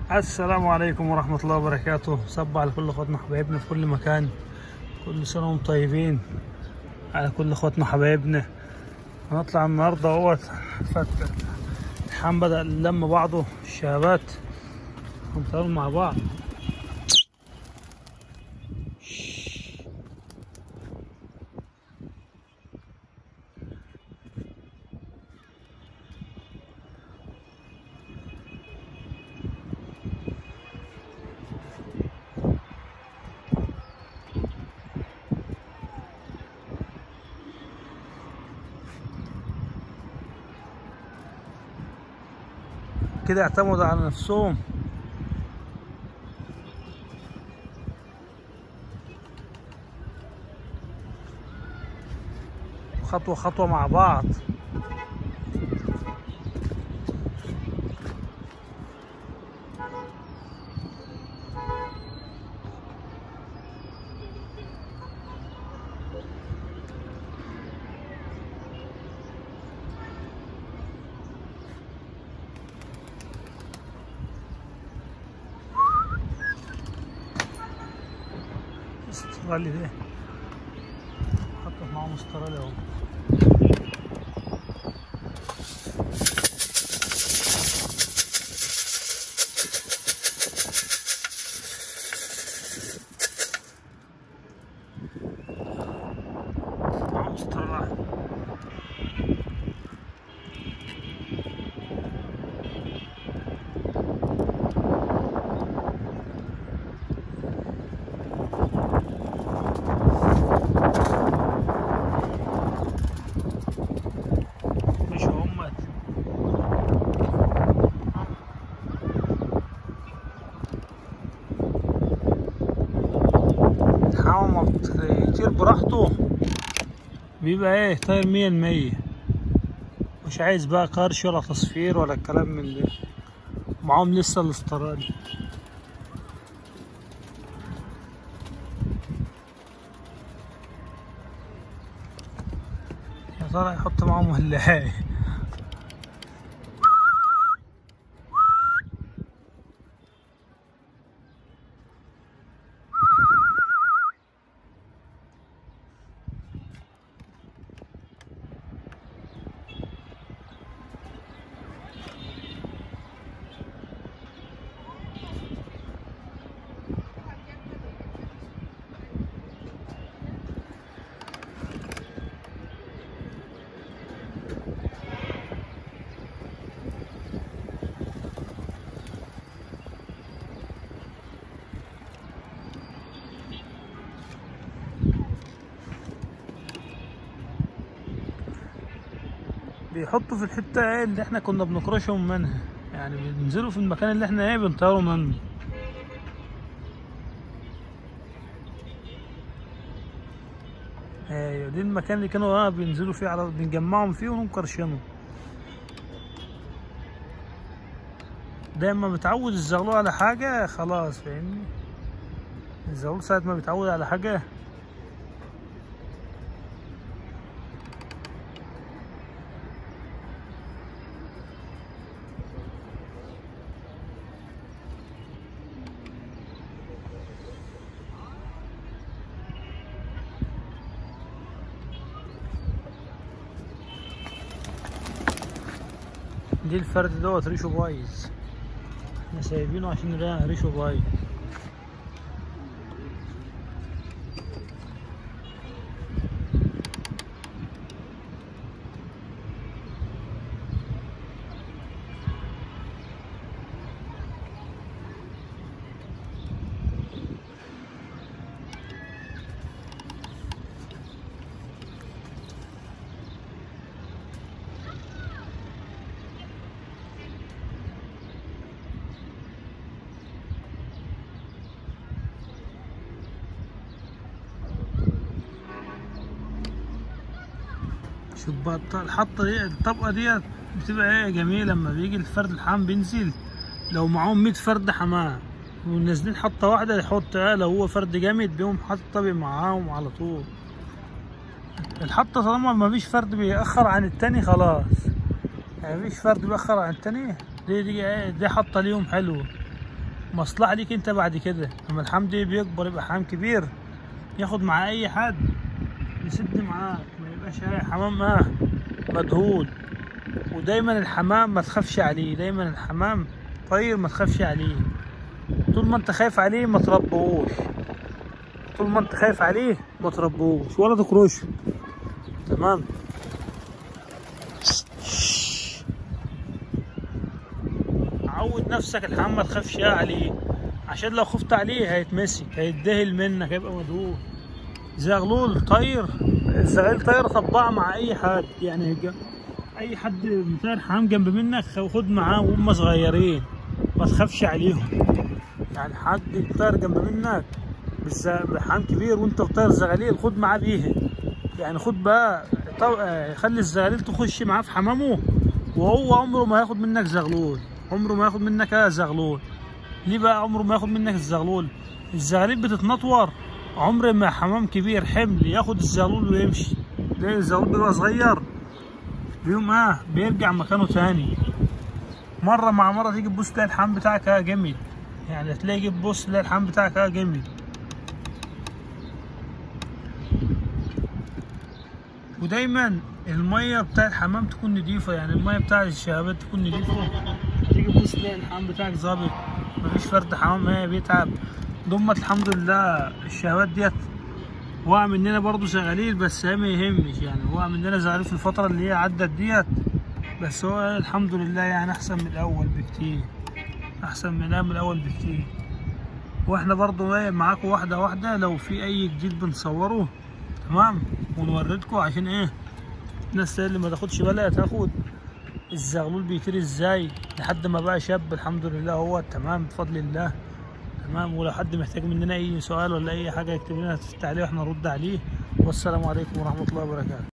السلام عليكم ورحمة الله وبركاته صب على كل اخواتنا وحبايبنا في كل مكان كل سنة وانتم طيبين على كل اخواتنا وحبايبنا هنطلع النهاردة اهوت فتح الحام بدأ نلم بعضه الشهابات ونطلعوا مع بعض كده اعتمدوا على نفسهم خطوة خطوة مع بعض استرالي ده حطت معاهم استرالي اهو معاهم استرالي مش هم الحمام ما بيطير براحته بيبقى ايه طاير مية المية مش عايز بقى قرش ولا تصفير ولا الكلام من ده معاهم لسه الاسترالي يا ترى يحط معاهم ولا ايه بيحطوا في الحتة ايه اللي احنا كنا بنكرشهم منها يعني بينزلوا في المكان اللي احنا ايه بنطيروا منه ايوه دي المكان اللي كانوا اه بينزلوا فيه على بنجمعهم فيه ونكرشنهم دايما متعود الزغلول على حاجة خلاص فاهمني الزغلول ساعة ما بيتعود على حاجة دي الفرد دوت ريشه بايظ احنا سايبينه عشان ري- ريشه بايظ شوف بقى الط- الحطة دي الطبقة دي بتبقى ايه جميلة لما بيجي الفرد الحمام بينزل لو معاهم 100 فرد حمام ونازلين حطة واحدة يحط اه لو هو فرد جامد بيقوم حاطط طبق معاهم على طول الحطة طالما ما فيش فرد بيأخر عن التاني خلاص يعني مفيش فرد بيأخر عن التاني دي دي ايه دي حطة ليهم حلوة مصلحة ليك انت بعد كده لما الحمام ده بيكبر يبقى حمام كبير ياخد معاه اي حد يسد معاه ما يبقاش اي حمام اه مجهود ودايما الحمام ما تخافش عليه دايما الحمام طير ما تخافش عليه طول ما انت خايف عليه ما تربوش طول ما انت خايف عليه ما تربوش ولا تكرشه تمام عود نفسك الحمام ما تخافش عليه عشان لو خفت عليه هيتمسك هيتدهل منك هيبقى مدهول زغلول طير الزغلول طير طبعه مع اي حد يعني هيجا- اي حد مطير حمام جنب منك خد معاه وهم صغيرين ما تخافش عليهم يعني حد يطير جنب منك بالز- بحمام كبير وانت بطير زغاليل خد معاه بيها يعني خد بقى طو... آه، خلي الزغاليل تخش معاه في حمامه وهو عمره ما ياخد منك زغلول عمره ما ياخد منك آه زغلول ليه بقى عمره ما ياخد منك الزغلول الزغاليل بتتنطور عمر ما حمام كبير حمل ياخد الزغلول ويمشي ليه الزغلول بيبقى صغير بيقوم اه بيرجع مكانه تاني مرة مع مرة تيجي تبص تلاقي الحمام بتاعك اه جامد يعني تلاقي جيب بص تلاقي الحمام بتاعك اه جامد ودايما المية بتاع الحمام تكون نضيفة يعني المية بتاع الشهابات تكون نضيفة تيجي تبص تلاقي الحمام بتاعك ظابط مفيش فرد حمام هي بيتعب ضمت الحمد لله الشهوات ديت وقع مننا برضو زغاليل بس هي ما يهمش يعني وقع مننا زغاليل في الفترة اللي هي عدت ديت بس هو الحمد لله يعني أحسن من الأول بكتير أحسن من من الأول بكتير واحنا برضو ايه معاكم واحدة واحدة لو في أي جديد بنصوره تمام ونوردكم عشان ايه الناس اللي ما تاخدش بالها تاخد الزغلول بيطير ازاي لحد ما بقى شاب الحمد لله هو تمام بفضل الله تمام ولو حد محتاج مننا اي سؤال ولا اي حاجه يكتب لنا في التعليق واحنا نرد عليه والسلام عليكم ورحمه الله وبركاته